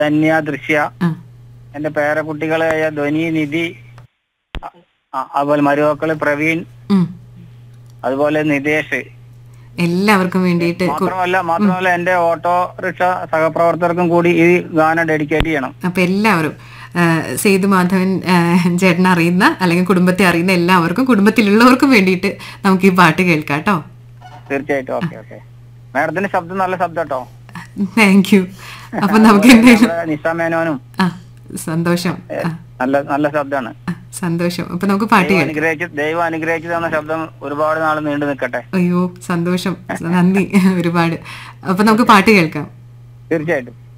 ധന്യ ദൃശ്യ ആ എന്റെ പേരക്കുട്ടികളായ ധ്വനി നിധി അ- അ- അതുപോലെ മരുമക്കള് പ്രവീൺ ഉം. അതുപോലെ നിതേഷ് എല്ലാവർക്കും വേണ്ടിയിട്ട് കു- മാത്രമല്ല മാത്രമല്ല എന്റെ ഓട്ടോറിക്ഷ സഹപ്രവർത്തകർക്കും കൂടി ഈ ഗാനം ഡെഡിക്കേറ്റ് ചെയ്യണം അപ്പൊ എല്ലാവരും ആ, സേതു മാധവൻ ആ, ചേട്ടനെ അറിയുന്ന അല്ലെങ്കിൽ കുടുംബത്തെ അറിയുന്ന എല്ലാവർക്കും കുടുംബത്തിലുള്ളവർക്കും വേണ്ടിയിട്ട് നമുക്ക് ഈ പാട്ട് കേൾക്കാം കേട്ടോ തീർച്ചയായിട്ടും ഓക്കെ ഓക്കെ മാഡത്തിന്റെ ശബ്ദം നല്ല ശബ്ദം കേട്ടോ താങ്ക് യു അപ്പൊ നമുക്ക് എന്തായാലും നമ്മുടെ നിഷ മേനോനും ആ സന്തോഷം ആ, നല്ല നല്ല ശബ്ദമാണ് ആ, സന്തോഷം അപ്പൊ നമുക്ക് പാട്ട് ദൈവം കേൾക്കാം അനുഗ്രഹിച്ച് ദൈവം അനുഗ്രഹിച്ചു തന്ന ശബ്ദം ഒരുപാട് നാൾ നീണ്ടു നിൽക്കട്ടെ അയ്യോ സന്തോഷം നന്ദി ഒരുപാട് അപ്പൊ നമുക്ക് പാട്ട് കേൾക്കാം തീർച്ചയായിട്ടും